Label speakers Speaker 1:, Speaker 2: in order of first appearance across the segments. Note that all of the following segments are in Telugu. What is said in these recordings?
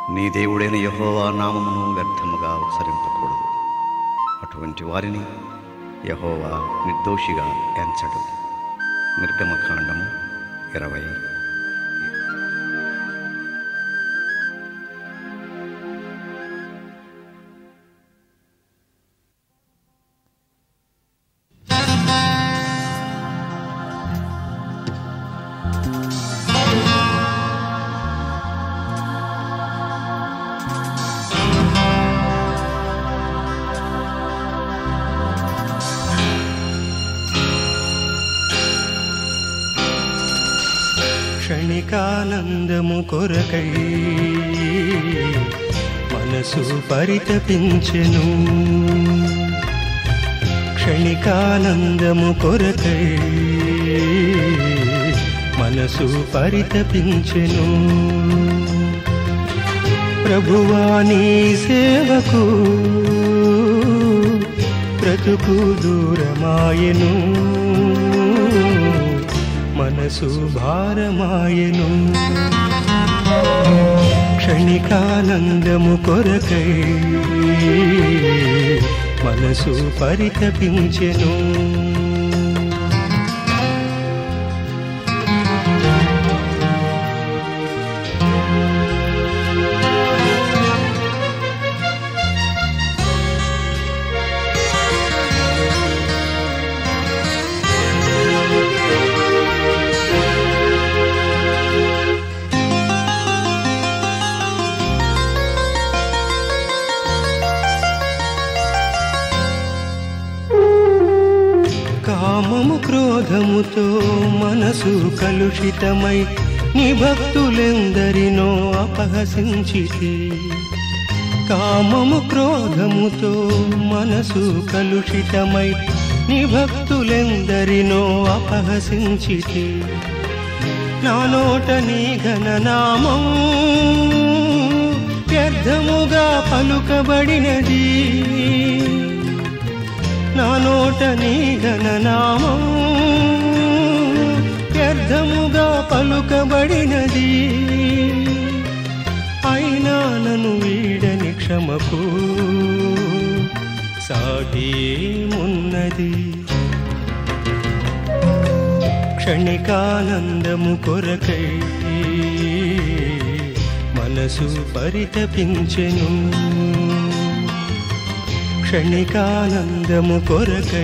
Speaker 1: నీ దేవుడైన యహోవా నామమును వ్యర్థముగా ఉచ్చరింపకూడదు అటువంటి వారిని యహోవా నిర్దోషిగా ఎంచడు నిర్గమకాండము ఇరవై
Speaker 2: క్షణికానందము కొరకై మనసు పరితపించెను క్షణికానందము కొరకై మనసు పరితపించెను ప్రభువాని సేవకు బ్రతుకు దూరమాయను మనసు భారమాయను క్షణికానందము కొరకై మనసు పరితపించెను కామము క్రోధముతో మనసు కలుషితమై నీ భక్తులెందరినో అపహసించితి కామము క్రోధముతో మనసు కలుషితమై నీ భక్తులెందరినో అపహసించితి నా నోట నీ ఘననామం వ్యర్థముగా పలుకబడినది నా నోట నీ ఘననామం వ్యర్థముగా పలుకబడినది అయినా నన్ను వీడని క్షమకు సాగేమున్నది క్షణికానందము కొరకై మనసు పరితపించెను క్షణికానందము కొరకై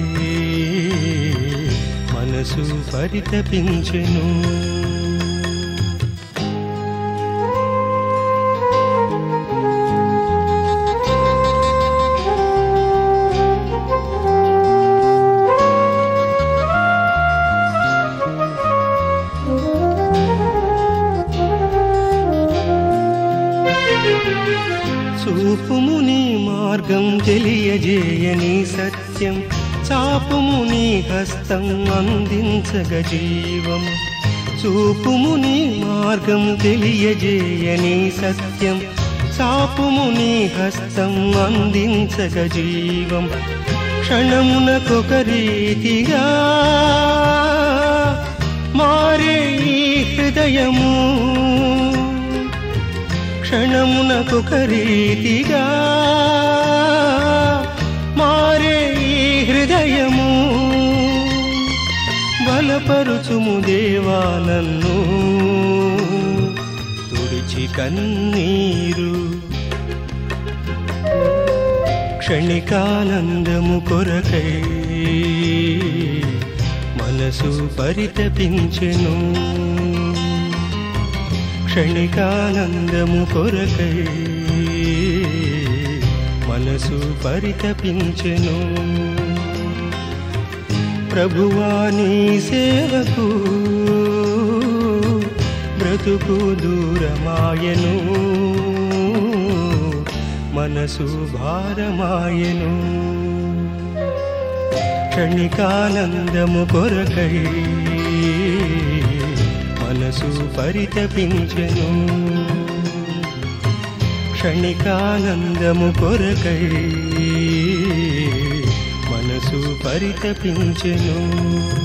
Speaker 2: మనసు పరితపించెను చూపుము నీ మార్గం తెలియజేయని సత్యం చాపుము నీ హస్తం అందించగ జీవం చూపుము నీ మార్గం తెలియజేయని సత్యం చాపుము నీ హస్తం అందించగ జీవం క్షణమునకొక రీతిగా మారే ఈ హృదయము క్షణమునకొక రీతిగా మారే ఈ హృదయము బలపరుచుము దేవా నన్ను తుడిచి కన్నీరు క్షణికానందము కొరకై మనసు పరితపించెను క్షణికానందము కొరకై మనసు పరితపించెను ప్రభువాని సేవకు బ్రతుకు దూరమాయను మనసు భారమాయను క్షణికానందము కొరకై మనసు పరితపించెను క్షణికానందము కొరకై మనసు పరితపించెను